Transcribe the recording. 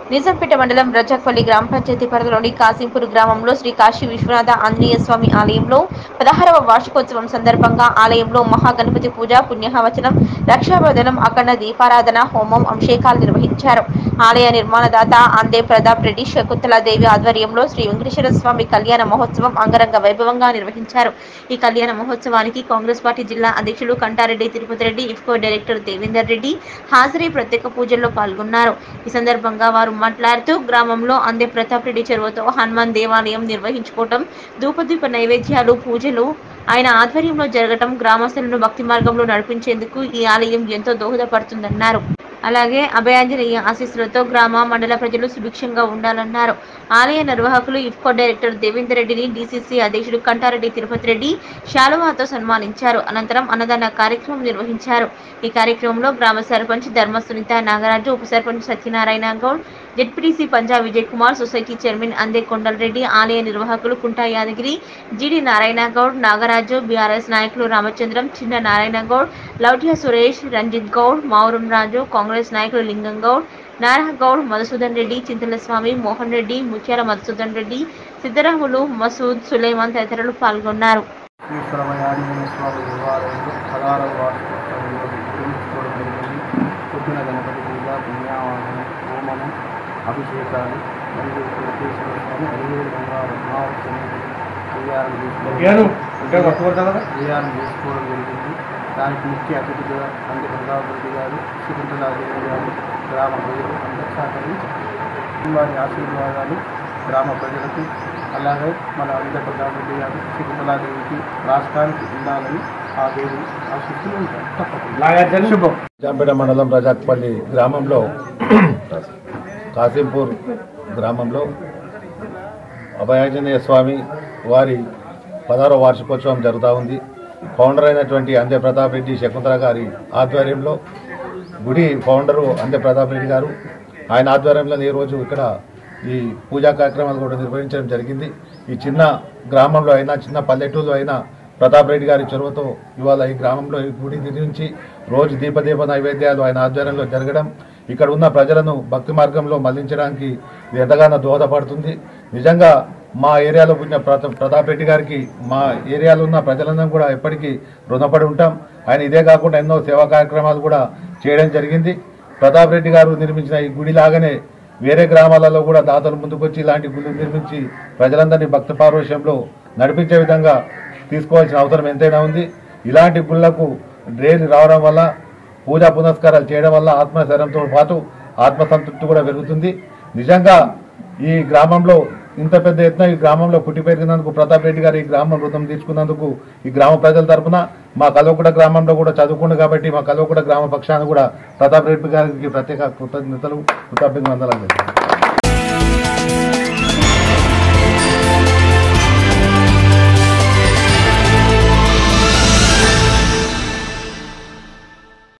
నిజాంపేట మండలం రజాక్పల్లి గ్రామ పంచాయతీ పరిధిలోని కాసింపూర్ గ్రామంలో శ్రీ కాశీ విశ్వనాథ ఆంజనేయ స్వామి ఆలయంలో పదహారవ వార్షికోత్సవం సందర్భంగా ఆలయంలో మహాగణపతి పూజ పుణ్యహవచనం రక్షాబంధనం అఖండ దీపారాధన హోమం అభిషేకాలు నిర్వహించారు ఆలయ నిర్మాణదాత అందే ప్రతాప్ రెడ్డి శకుంతలాదేవి ఆధ్వర్యంలో శ్రీ వెంకటేశ్వర స్వామి కళ్యాణ మహోత్సవం అంగరంగ వైభవంగా నిర్వహించారు ఈ కళ్యాణ మహోత్సవానికి కాంగ్రెస్ పార్టీ జిల్లా అధ్యక్షులు కంటారెడ్డి తిరుపతి రెడ్డి ఇఫ్కో డైరెక్టర్ దేవేందర్ రెడ్డి హాజరై ప్రత్యేక పూజల్లో పాల్గొన్నారు ఈ సందర్భంగా వారు మాట్లాడుతూ గ్రామంలో అందే ప్రతాప్ రెడ్డి చెరువుతో హనుమాన్ దేవాలయం నిర్వహించుకోవటం ధూపదీప నైవేద్యాలు పూజలు ఆయన ఆధ్వర్యంలో జరగటం గ్రామస్తులను భక్తి మార్గంలో నడిపించేందుకు ఈ ఆలయం ఎంతో దోహదపడుతుందన్నారు అలాగే అభయాంజనేయ ఆశీస్సులతో గ్రామ మండల ప్రజలు సుభిక్షంగా ఉండాలన్నారు ఆలయ నిర్వాహకులు ఇఫ్కో డైరెక్టర్ దేవేందర్ రెడ్డిని డీసీసీ అధ్యక్షుడు కంటారెడ్డి తిరుపతి రెడ్డి శాలువాతో సన్మానించారు అనంతరం అన్నదాన కార్యక్రమం నిర్వహించారు ఈ కార్యక్రమంలో గ్రామ సర్పంచ్ ధర్మ సునీత నాగరాజు ఉప sarpanch Satyanarayana Goud ZPTC Punjab Vijay Kumar society chairman Ande Kondalreddy ఆలయ నిర్వాహకులు కుంటా యాదగిరి జీడి నారాయణ గౌడ్ నాగరాజు బీఆర్ఎస్ నాయకులు రామచంద్రం చిన్న నారాయణ గౌడ్ లౌట్య సురేష్ రంజిత్ గౌడ్ మౌరం రాజు కాంగ్రెస్ నాయకులు లింగం గౌడ్ నారాయణ గౌడ్ మధుసూదన్ రెడ్డి చింతల స్వామి మోహన్ రెడ్డి ముత్యాల మధుసూదన్ రెడ్డి సిద్ధరాములు మసూద్ సులేమాన్ తదితరులు పాల్గొన్నారు ఈశ్వరమయ ఆంజనేయ స్వామి దేవాలయంలో పదహారవ వార్షికోత్సవంలో నిర్మించుకోవడం జరిగింది పొద్దున గణపతి పూజ పుణ్యావాహనం హోమము అభిషేకాలు మరియు వెంకటేశ్వర స్వామి అడివేలు బంగారు మహావచ్చని శ్రీయారం చేసుకోవడం శ్రీయారం చేసుకోవడం జరిగింది దానికి ముఖ్య అతిథిగా అంది గంగారెడ్డి గారు శకుంతలాదేవి గారు గ్రామ ప్రజలు అందరూ సహకరించి వారి ఆశీర్వాదాలు గ్రామ ప్రజలకు అలాగే మన అంద ప్రధానరెడ్డి గారు శకుంతలాదేవికి రాష్ట్రానికి ఉండాలని ఆ దేవి ఆశిస్తులు ఉంటారు తప్పకుండా శుభం జాంపేట మండలం రజాక్పల్లి గ్రామంలో కాసింపూర్ గ్రామంలో అభయాంజనేయ స్వామి వారి పదహారవ వార్షికోత్సవం జరుగుతూ ఉంది ఫౌండర్ అయినటువంటి అందే ప్రతాప్ రెడ్డి శకుంతల గారి ఆధ్వర్యంలో గుడి ఫౌండరు అందే ప్రతాప్ రెడ్డి గారు ఆయన ఆధ్వర్యంలో ఈ రోజు ఇక్కడ ఈ పూజా కార్యక్రమాలు కూడా నిర్వహించడం జరిగింది ఈ చిన్న గ్రామంలో అయినా చిన్న పల్లెటూరులో అయినా ప్రతాప్ రెడ్డి గారి చొరవతో ఇవాళ ఈ గ్రామంలో ఈ గుడి నిర్మించి రోజు దీపదీప నైవేద్యాలు ఆయన ఆధ్వర్యంలో జరగడం ఇక్కడ ఉన్న ప్రజలను భక్తి మార్గంలో మళ్లించడానికి ఇది ఎంతగానో దోహదపడుతుంది నిజంగా మా ఏరియాలో పుట్టిన ప్రత- ప్రతాప్ రెడ్డి గారికి మా ఏరియాలో ఉన్న ప్రజలందరం కూడా ఎప్పటికీ రుణపడి ఉంటాం ఆయన ఇదే కాకుండా ఎన్నో సేవా కార్యక్రమాలు కూడా చేయడం జరిగింది ప్రతాప్ రెడ్డి గారు నిర్మించిన ఈ గుడి లాగానే వేరే గ్రామాలలో కూడా దాతలు ముందుకొచ్చి ఇలాంటి గుళ్ళు నిర్మించి ప్రజలందరినీ భక్తి పారవశ్యంలో నడిపించే విధంగా తీసుకోవాల్సిన అవసరం ఎంతైనా ఉంది ఇలాంటి గుళ్లకు డ్రైన్ రావడం వల్ల పూజా పునస్కారాలు చేయడం వల్ల ఆత్మశరణంతో పాటు ఆత్మసంతృప్తి కూడా పెరుగుతుంది నిజంగా ఈ గ్రామంలో ఇంత పెద్ద ఎత్తున ఈ గ్రామంలో పుట్టి పెరిగినందుకు ప్రతాప్ రెడ్డి గారు ఈ గ్రామం రుణం తీసుకున్నందుకు ఈ గ్రామ ప్రజల తరపున మా కల్వకుట గ్రామంలో కూడా చదువుకుండు కాబట్టి మా కల్వకుట గ్రామ పక్షాన కూడా ప్రతాప్ రెడ్డి గారికి ప్రత్యేక కృతజ్ఞతలు కృతజ్ఞతలు వందనాలు